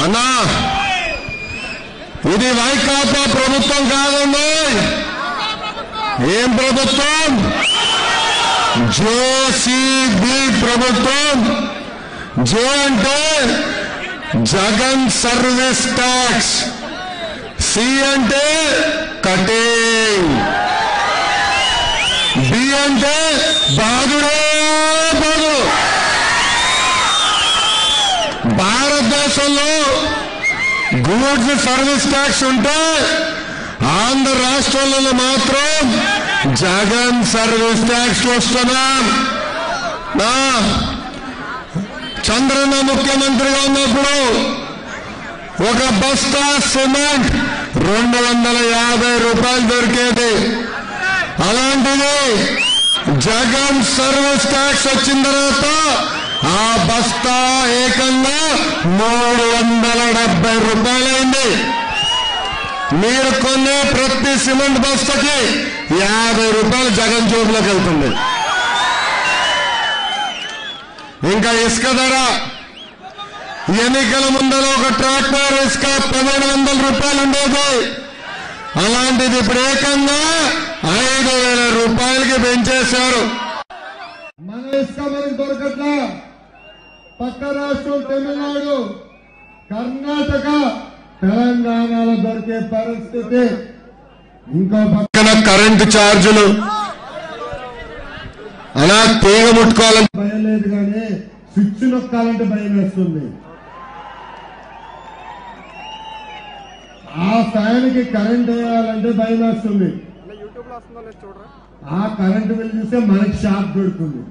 అన్నా ఇది వైకాపా ప్రభుత్వం కాదండి ఏం ప్రభుత్వం జేసీబీ ప్రభుత్వం జే అంటే జగన్ సర్వీస్ ట్యాక్స్ సి అంటే కటింగ్ బి అంటే బాధుడే బాధు భారతదేశంలో గూడ్స్ సర్వీస్ ట్యాక్స్ ఉంటే ఆంధ్ర రాష్ట్రంలో మాత్రం జగన్ సర్వీస్ ట్యాక్స్ వస్తున్నాం నా చంద్రన్న ముఖ్యమంత్రిగా ఉన్నప్పుడు ఒక బస్తా సిమెంట్ రెండు వందల యాభై రూపాయలు దొరికేది అలాంటిది జగన్ సర్వీస్ ట్యాక్స్ వచ్చిన తర్వాత ఆ బస్తా ఏకంగా మూడు వందల డెబ్బై రూపాయలైంది మీరు కొనే ప్రతి సిమెంట్ బస్తకి యాభై రూపాయలు జగన్ జోబులోకి వెళ్తుంది ఇంకా ఇసుక ధర ఎన్నికల ముందర ఒక ట్రాక్టర్ ఇసుక పదిహేను వందల రూపాయలు ఉండేది అలాంటిది ఇప్పుడు ఏకంగా ఐదు వేల రూపాయలకి పెంచేశారు మన ఇసుక మనకు దొరకట్లా పక్క రాష్ట్రం తమిళనాడు కర్ణాటక తెలంగాణలో దొరికే పరిస్థితి ఇంకో పక్క పక్కన కరెంటు ఛార్జీలు అలా తీగ ముట్టుకోవాలని భయం లేదు కానీ స్విచ్ నొక్కాలంటే భయం వేస్తుంది ఆ స్థాయికి కరెంట్ వేయాలంటే భయం వేస్తుంది ఆ కరెంటు బిల్ చూస్తే మనకి షాక్ దొరుకుతుంది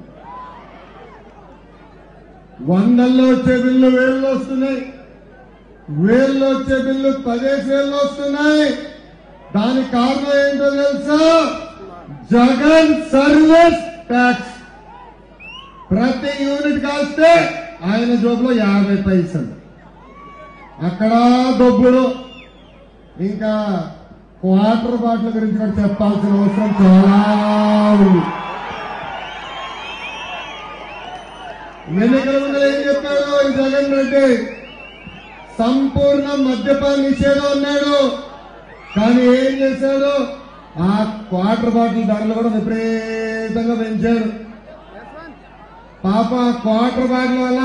వందల్లో వచ్చే బిల్లు వేల్లో వస్తున్నాయి వేల్లో వచ్చే బిల్లు పదేసి వేలు వస్తున్నాయి దానికి కారణం ఏంటో తెలుసా జగన్ సర్వీస్ ట్యాక్స్ ప్రతి యూనిట్ కాస్తే ఆయన జోబులో యాభై పైసలు అక్కడ డబ్బులు ఇంకా క్వార్టర్ బాటిల్ గురించి కూడా చెప్పాల్సిన అవసరం చాలా ఉంది ఎన్నికల ముందు ఏం చెప్పాడు ఈ జగన్ రెడ్డి సంపూర్ణ మద్యపాన నిషేధం అన్నాడు కానీ ఏం చేశాడు ఆ క్వార్టర్ బాటిల్ ధరలు కూడా విపరీతంగా పెంచారు పాప ఆ క్వార్టర్ బాటిల్ వల్ల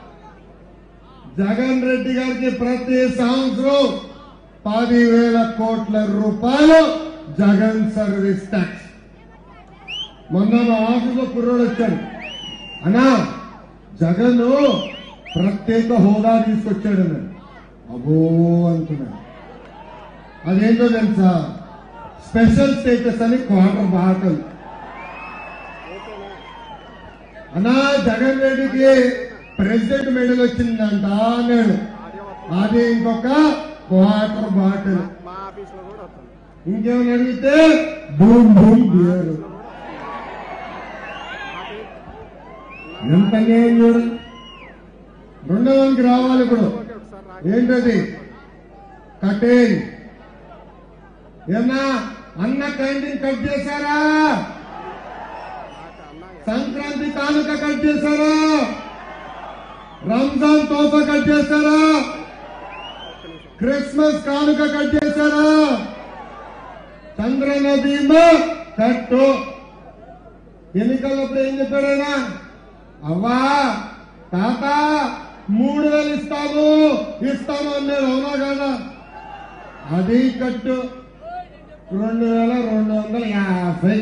జగన్ రెడ్డి గారికి ప్రతి సంవత్సరం పదివేల కోట్ల రూపాయలు జగన్ సర్వీస్ ట్యాక్స్ మొన్న మా ఆఫీసులో కుర్రోడు వచ్చాడు అన్నా జగన్ ప్రత్యేక హోదా తీసుకొచ్చాడు అన్నాడు అబో అనుకున్నాడు అదేంటో తెలుసా స్పెషల్ స్టేటస్ అని క్వార్టర్ బాటల్ అన్నా జగన్ రెడ్డికి ప్రెసిడెంట్ మెడల్ వచ్చిందంట అన్నాడు అది ఇంకొక క్వార్టర్ బాటిల్ మా ఆఫీస్ లో కూడా వస్తుంది ఇంకేమైనా అడిగితే బూమ్ బూమ్ బియర్ ఎంత అన్యాయం చూడండి రెండో దానికి రావాలి ఇప్పుడు ఏంటది కటేజ్ ఏమన్నా అన్న క్యాంటీన్ కట్ చేశారా సంక్రాంతి కానుక కట్ చేశారా రంజాన్ తోఫా కట్ చేశారా క్రిస్మస్ కానుక కట్ చేశారా చంద్రన బీమా కట్టు ఎన్నికలప్పుడు ఏం చెప్పాడైనా అవ్వా తాత మూడు వేలు ఇస్తాను ఇస్తాను అన్నాడు అవునా కదా అది కట్టు రెండు వేల రెండు వందల యాభై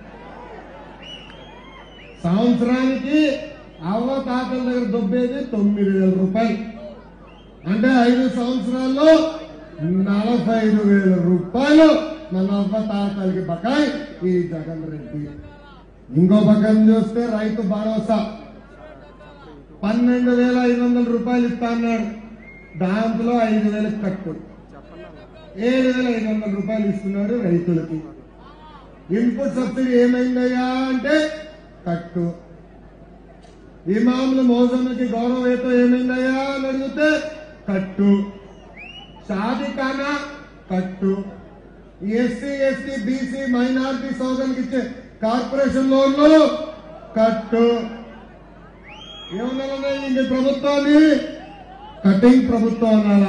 సంవత్సరానికి అవ్వ తాతల దగ్గర దొబ్బేది తొమ్మిది వేల రూపాయలు అంటే ఐదు సంవత్సరాల్లో నలభై ఐదు వేల రూపాయలు మన అవ్వ తాతలకి బకాయి ఈ జగన్ రెడ్డి ఇంకో పక్కన చూస్తే రైతు భరోసా పన్నెండు వేల ఐదు వందల రూపాయలు ఇస్తా అన్నాడు దాంట్లో ఐదు వేలకు కట్టు ఏడు వేల ఐదు వందల రూపాయలు ఇస్తున్నాడు రైతులకి ఇన్పుట్ సబ్సిడీ ఏమైందయ్యా అంటే కట్టు ఇమాములు మోజమ్మకి గౌరవ వేతం ఏమైందయ్యా అని అడిగితే కట్టు షాది కానా కట్టు ఎస్సీ ఎస్టీ బీసీ మైనారిటీ సోదరులకు ఇచ్చే కార్పొరేషన్ లోన్లు కట్టు ఏమన్నా మీ ప్రభుత్వాన్ని కటింగ్ ప్రభుత్వం అనాలా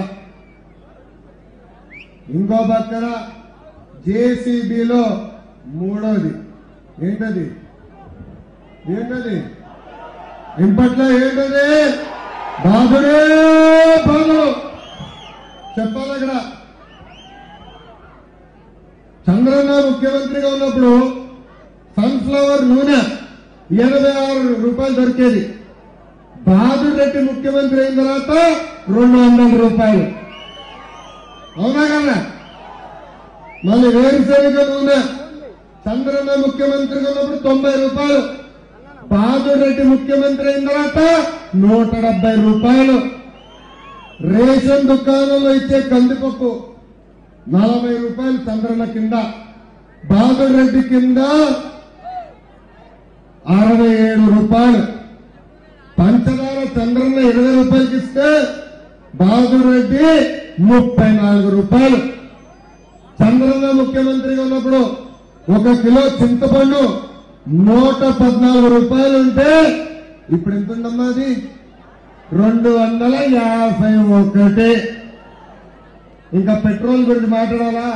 ఇంకో పక్కన జేసీబీలో మూడోది ఏంటది ఏంటది ఇంపట్లో ఏంటది బాధుడే బాధుడు చెప్పాలి ఇక్కడ చంద్రన్న ముఖ్యమంత్రిగా ఉన్నప్పుడు సన్ఫ్లవర్ నూనె ఎనభై ఆరు రూపాయలు దొరికేది బహాదూర్ రెడ్డి ముఖ్యమంత్రి అయిన తర్వాత రెండు వందల రూపాయలు అవునా కదా మళ్ళీ వేరుశనగ నూనె చంద్రన్న ముఖ్యమంత్రిగా ఉన్నప్పుడు తొంభై రూపాయలు బహాదూర్ రెడ్డి ముఖ్యమంత్రి అయిన తర్వాత నూట డెబ్బై రూపాయలు రేషన్ దుకాణంలో ఇచ్చే కందిపప్పు నలభై రూపాయలు చంద్రన్న కింద బహాదూర్ రెడ్డి కింద అరవై ఏడు రూపాయలు పంచదార చంద్రన్న ఇరవై రూపాయలకి ఇస్తే బహాదూర్ రెడ్డి ముప్పై నాలుగు రూపాయలు చంద్రన్న ముఖ్యమంత్రిగా ఉన్నప్పుడు ఒక కిలో చింతపండు నూట పద్నాలుగు రూపాయలు ఉంటే ఇప్పుడు ఎంత ఉందమ్మా అది రెండు వందల యాభై ఒకటి ఇంకా పెట్రోల్ గురించి మాట్లాడాలా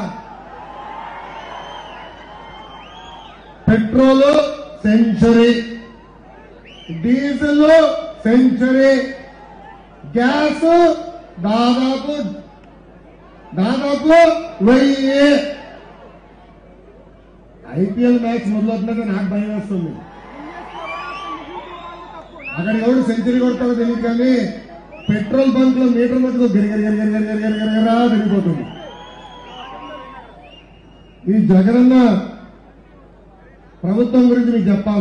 petrol century diesel century gas దాదాపు దాదాపు వెయ్యి ఐపీఎల్ మ్యాచ్ మొదలవుతుందంటే నాకు భయం వేస్తుంది అక్కడ ఎవడు సెంచరీ కొడతాడో తెలియదు కానీ పెట్రోల్ బంక్ లో మీటర్ మటుకు గిరిగరి గిరిగరి గిరిగరి గిరిగరి గిరిగరా తిరిగిపోతుంది ఈ జగనన్న ప్రభుత్వం గురించి మీకు చెప్పాలా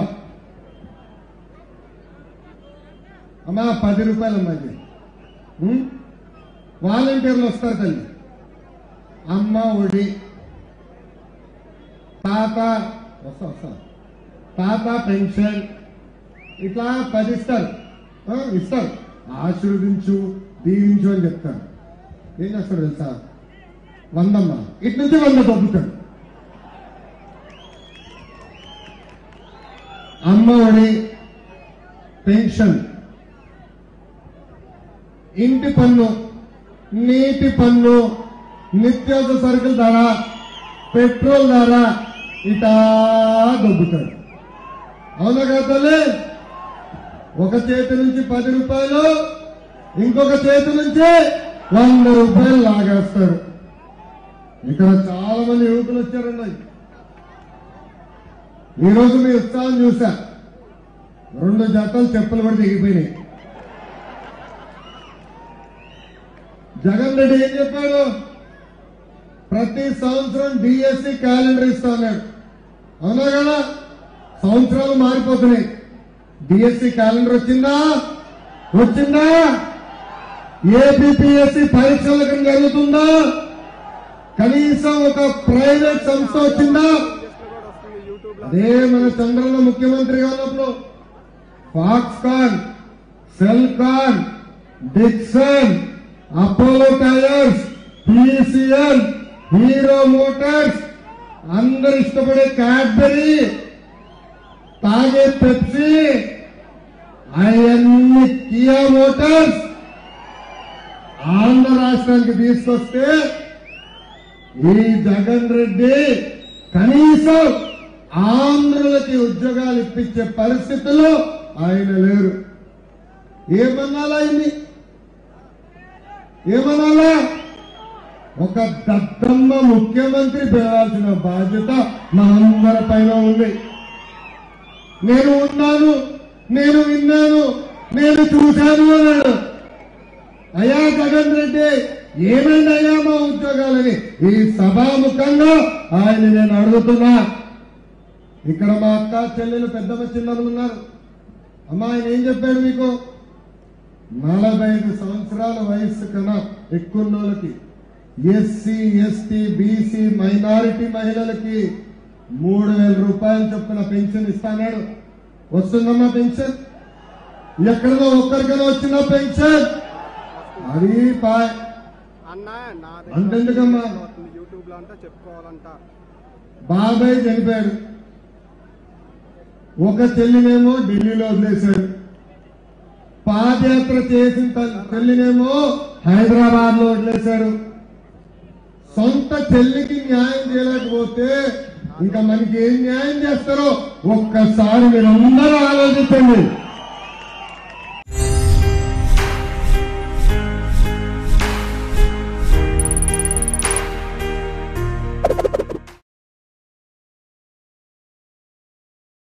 అమ్మా పది రూపాయలు అమ్మా ఇది ఉం? వాలంటీర్లు వస్తారు తల్లి అమ్మ ఒడి తాత వస్తా వస్తా తాత పెన్షన్ ఇట్లా పది ఇస్తారు ఆ, ఇస్తారు ఆశీర్వదించు దీవించు అని చెప్తారు ఏం చేస్తాడు తెలుసా వందమ్మ ఇటు నుంచి వంద తప్పుతాడు అమ్మ ఒడి పెన్షన్ ఇంటి పన్ను నీటి పన్ను నిత్యావసర సరుకుల ధర పెట్రోల్ ధర ఇటా దొబ్బుతాడు అవునా కదా తల్లి ఒక చేతి నుంచి పది రూపాయలు ఇంకొక చేతి నుంచి వంద రూపాయలు లాగేస్తారు ఇక్కడ చాలా మంది యువకులు వచ్చారండి ఈ రోజు మీ ఉత్సాహం చూసా రెండు జతలు చెప్పులు కూడా దిగిపోయినాయి జగన్ రెడ్డి ఏం చెప్పాడు ప్రతి సంవత్సరం డిఎస్సి క్యాలెండర్ ఇస్తా అన్నాడు అవునా కదా సంవత్సరాలు మారిపోతున్నాయి డిఎస్సి క్యాలెండర్ వచ్చిందా వచ్చిందా ఏపీఎస్సి పరీక్షల కింద జరుగుతుందా కనీసం ఒక ప్రైవేట్ సంస్థ వచ్చిందా అదే మన చంద్రన్న ముఖ్యమంత్రిగా ఉన్నప్పుడు Foxconn Celkon Dixon Apollo tyres PCL Hero Motors అందరు ఇష్టపడే క్యాడ్బరీ తాగే పెప్సీ అవన్నీ కియా మోటార్స్ ఆంధ్ర రాష్ట్రానికి తీసుకొస్తే ఈ జగన్ రెడ్డి కనీసం ఆంధ్రులకి ఉద్యోగాలు ఇప్పించే పరిస్థితుల్లో ఆయన లేరు ఏమన్నాలా ఆయన్ని ఏమనాలా ఒక దద్దమ్మ ముఖ్యమంత్రి పేరాల్సిన బాధ్యత మనందరి పైన ఉంది నేను ఉన్నాను నేను విన్నాను నేను చూశాను అన్నాడు అయ్యా జగన్ రెడ్డి ఏమైంది అయ్యా మా ఉద్యోగాలని ఈ సభాముఖంగా ఆయన నేను అడుగుతున్నా ఇక్కడ మా అక్క చెల్లెలు పెద్దమ్మ చిన్నలు ఉన్నారు అమ్మా ఆయన ఏం చెప్పాడు మీకు నలభై ఐదు సంవత్సరాల వయస్సు కన్నా ఎక్కువ ఉన్న వాళ్ళకి ఎస్సీ ఎస్టీ బీసీ మైనారిటీ మహిళలకి మూడు వేల రూపాయలు చొప్పున పెన్షన్ ఇస్తానాడు వస్తుందమ్మా పెన్షన్ ఎక్కడదో ఒక్కరికైనా వచ్చిన పెన్షన్ అది పాయ్ అన్న నా అంతెందుకమ్మా యూట్యూబ్ లో అంతా చెప్పుకోవాలంట బాబాయ్ చనిపోయాడు ఒక చెల్లినేమో ఢిల్లీలో వదిలేశాడు పాదయాత్ర చేసిన తల్- చెల్లినేమో హైదరాబాద్ లో వదిలేశారు సొంత చెల్లికి న్యాయం చేయలేకపోతే ఇంకా మనకి ఏం న్యాయం చేస్తారో ఒక్కసారి మీరందరూ ఆలోచించండి